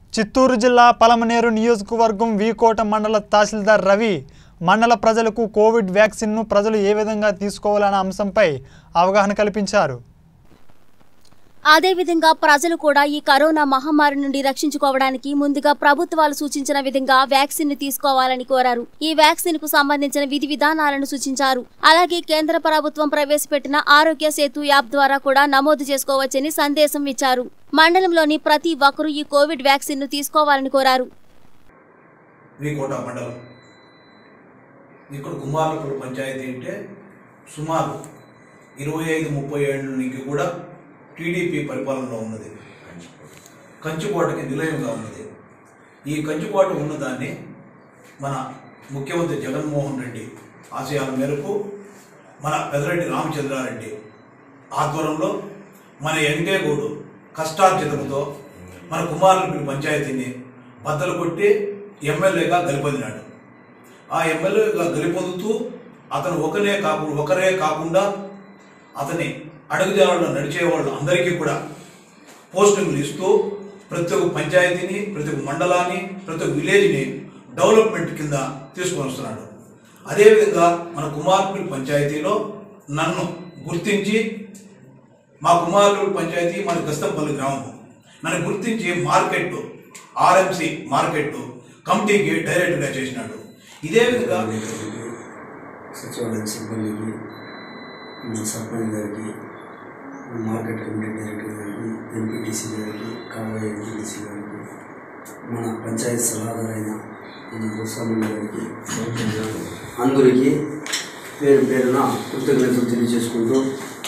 చిత్తూరు జిల్లా పలమనేరు నియోజకవర్గం వీకోట మండల తహసీల్దార్ రవి మండల ప్రజలకు కోవిడ్ వ్యాక్సిన్ను ప్రజలు ఏ విధంగా తీసుకోవాలనే అంశంపై అవగాహన కల్పించారు అదేవిధంగా ప్రజలు కూడా ఈ కరోనా మహమ్మారి నుండి రక్షించుకోవడానికి ముందుగా ప్రభుత్వాలు సూచించిన విధంగా వ్యాక్సిన్ ని తీసుకోవాలని కోరారు ఈ వ్యాక్సిన్ కు సంబంధించిన విధి విధానాలను సూచించారు అలాగే కేంద్ర ప్రభుత్వం ప్రవేశపెట్టిన ఆరోగ్య సేతు యాప్ ద్వారా కూడా నమోదు చేసుకోవచ్చని సందేశం ఇచ్చారు మండలంలోని ప్రతి ఒక్కరూ ఈ కోవిడ్ వ్యాక్సిన్ ను తీసుకోవాలని కోరారు వీకోట మండలం ఇక్కడ కుమారపల్లి పంచాయతీ అంటే సుమారు ఇరవై ఐదు ముప్పై ఏళ్ళ నుంచి కూడా టీడీపీ పరిపాలనలో ఉన్నది కంచుకోటకి నిలయంగా ఉన్నది ఈ కంచుకోట ఉన్నదాన్ని మన ముఖ్యమంత్రి జగన్మోహన్ రెడ్డి ఆశయాల మేరకు మన పెదరెడ్డి రామచంద్రారెడ్డి ఆధ్వర్యంలో మన ఎంకేగూడు కష్టార్జితంతో మన కుమారులపల్లి పంచాయతీని బద్దలు కొట్టి ఎమ్మెల్యేగా గెలుపొందినాడు ఆ ఎమ్మెల్యేగా గెలుపొందుతూ అతను ఒకరే కాకుండా ఒకరే కాకుండా అతని అడుగుజాడలో నడిచే వాళ్ళు అందరికీ కూడా పోస్టింగ్లు ఇస్తూ ప్రతి ఒక్క పంచాయతీని ప్రతి ఒక్క మండలాన్ని ప్రతి ఒక్క విలేజ్ని డెవలప్మెంట్ కింద తీసుకొని వస్తున్నాడు అదేవిధంగా మన కుమార్పల్లి పంచాయతీలో నన్ను గుర్తించి మా కుమారుల పంచాయతీ మన గస్తంపల్లి గ్రామం నన్ను గుర్తించి మార్కెట్ ఆర్ఎంసి మార్కెట్ కమిటీకి డైరెక్ట్గా చేసినాడు ఇదే విధంగా సచివాలయం సిబ్బందికి మన సర్పంచ్ గారికి మార్కెట్ కమిటీ డైరెక్టర్ గారికి ఎంపీటీసీ గారికి కాబోయే ఎంపీటీసీ గారికి మన పంచాయతీ సలహాదారు అయిన మన గోస్వామి గారికి అందరికీ పేరు పేరున కృతజ్ఞతలు తెలియజేసుకుంటూ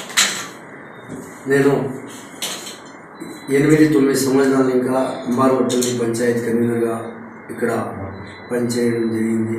నేను ఎనిమిది తొమ్మిది సంవత్సరాలు ఇంకా అంబారపల్లి పంచాయతీ కన్వీనర్గా ఇక్కడ పనిచేయడం జరిగింది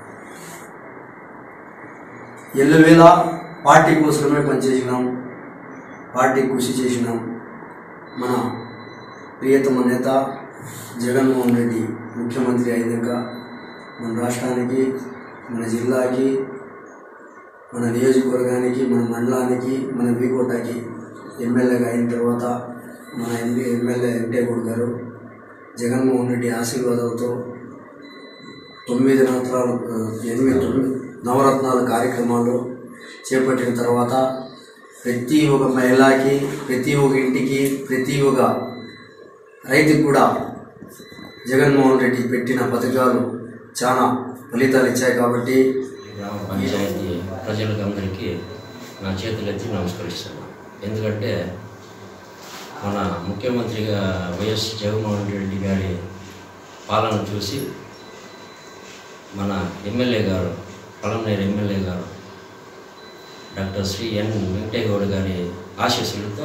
ఎల్లవేళ పార్టీ కోసమే పనిచేసినాం పార్టీ కృషి చేసినాం మన ప్రియతమ నేత జగన్మోహన్ రెడ్డి ముఖ్యమంత్రి అయినాక మన రాష్ట్రానికి మన జిల్లాకి మన నియోజకవర్గానికి మన మండలానికి మన వీకోటకి ఎమ్మెల్యేగా అయిన తర్వాత మన ఎంపీ ఎమ్మెల్యే వెంకటేగౌడ్ గారు జగన్మోహన్ రెడ్డి ఆశీర్వాదాలతో తొమ్మిది నవరాత్రాలు ఎనిమిది తొమ్మిది నవరత్నాల కార్యక్రమాలు చేపట్టిన తర్వాత ప్రతి ఒక్క మహిళకి ప్రతి ఒక్క ఇంటికి ప్రతి ఒక్క రైతుకి కూడా జగన్మోహన్ రెడ్డి పెట్టిన పథకాలు చాలా ఫలితాలు ఇచ్చాయి కాబట్టి గ్రామ పంచాయతీ ప్రజలకు అందరికీ నా చేతులెత్తి నమస్కరిస్తాను ఎందుకంటే మన ముఖ్యమంత్రిగా వైఎస్ జగన్మోహన్ రెడ్డి గారి పాలన చూసి మన ఎమ్మెల్యే గారు పలమనేరు ఎమ్మెల్యే గారు డాక్టర్ శ్రీ ఎన్ వెంకటేగౌడ్ గారి ఆశీస్సులతో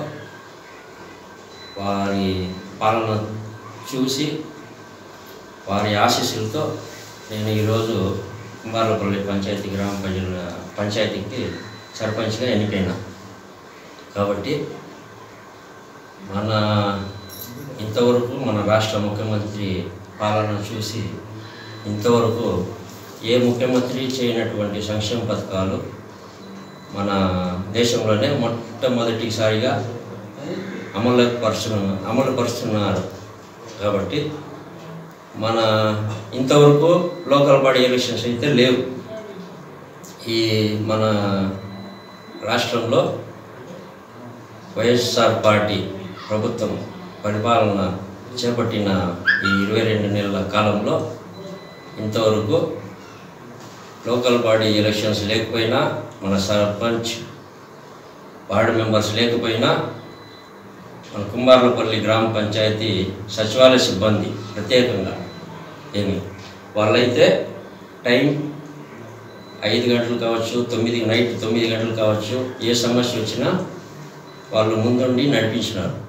వారి పాలన చూసి వారి ఆశీస్సులతో నేను ఈరోజు కుమారపల్లి పంచాయతీ గ్రామ ప్రజల పంచాయతీకి సర్పంచ్గా ఎన్నికైనా కాబట్టి మన ఇంతవరకు మన రాష్ట్ర ముఖ్యమంత్రి పాలన చూసి ఇంతవరకు ఏ ముఖ్యమంత్రి చేయనటువంటి సంక్షేమ పథకాలు మన దేశంలోనే మొట్టమొదటిసారిగా అమలు పరుచు అమలు పరుస్తున్నారు కాబట్టి మన ఇంతవరకు లోకల్ బాడీ ఎలక్షన్స్ అయితే లేవు ఈ మన రాష్ట్రంలో వైఎస్ఆర్ పార్టీ ప్రభుత్వం పరిపాలన చేపట్టిన ఈ ఇరవై రెండు నెలల కాలంలో ఇంతవరకు లోకల్ బాడీ ఎలక్షన్స్ లేకపోయినా మన సర్పంచ్ వార్డు మెంబర్స్ లేకపోయినా మన కుమార్లపల్లి గ్రామ పంచాయతీ సచివాలయ సిబ్బంది ప్రత్యేకంగా ఏమి వాళ్ళైతే టైం ఐదు గంటలు కావచ్చు తొమ్మిది నైట్ తొమ్మిది గంటలు కావచ్చు ఏ సమస్య వచ్చినా వాళ్ళు ముందుండి నడిపించినారు